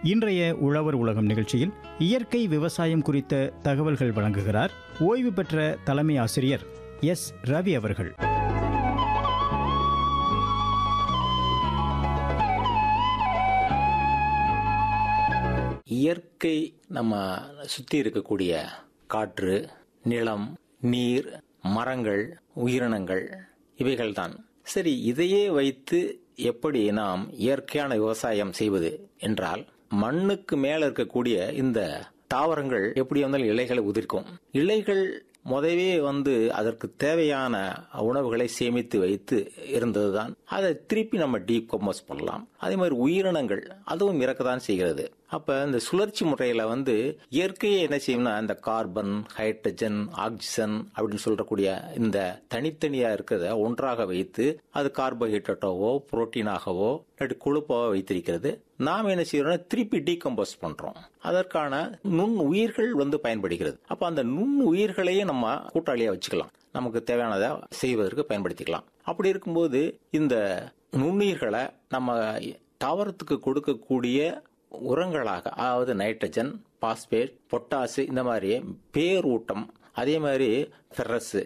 இன்றைய உழவர் உலகம் நிகழ்ச்சியில் இயற்கை விவசாயம் குறித்த தகவல்கள் வழங்குகிறார் ஓய்வு பெற்ற தலைமை ஆசிரியர் எஸ் ரவி அவர்கள் இயற்கை நம்ம சுற்றி இருக்கக்கூடிய காற்று நிலம் நீர் மரங்கள் உயிரினங்கள் இவைகள்தான் சரி இதையே வைத்து எப்படி நாம் இயற்கையான விவசாயம் செய்வது என்றால் மண்ணுக்கு மேல இருக்கக்கூடிய இந்த தாவரங்கள் எப்படி வந்தாலும் இலைகளை உதிர்க்கும் இலைகள் முதவே வந்து அதற்கு தேவையான உணவுகளை சேமித்து வைத்து இருந்ததுதான் அதை திருப்பி நம்ம டீகம்போஸ் பண்ணலாம் அதே மாதிரி உயிரினங்கள் அதுவும் இறக்கத்தான் செய்கிறது அப்ப இந்த சுழற்சி முறையில வந்து இயற்கையை என்ன செய்யும்னா இந்த கார்பன் ஹைட்ரஜன் ஆக்சிஜன் அப்படின்னு சொல்றக்கூடிய இந்த தனித்தனியா இருக்கிறத ஒன்றாக வைத்து அது கார்போஹைட்ரேட்டாவோ புரோட்டீனாகவோ இல்லாட்டி கொழுப்பாவோ வைத்திருக்கிறது நாம் என்ன செய்யறோம்னா திருப்பி டீகம்போஸ் பண்றோம் அதற்கான நுண் உயிர்கள் வந்து பயன்படுகிறது அப்ப அந்த நுண் உயிர்களையே நம்ம கூட்டாளியா வச்சுக்கலாம் நமக்கு தேவையானதை செய்வதற்கு பயன்படுத்திக்கலாம் அப்படி இருக்கும்போது இந்த நுண்ணுயிர்களை நம்ம தாவரத்துக்கு கொடுக்கக்கூடிய உரங்களாக அதாவது நைட்ரஜன் பாஸ்பேட் பொட்டாசு இந்த மாதிரி பேரூட்டம் அதே மாதிரி ஃபெரஸ்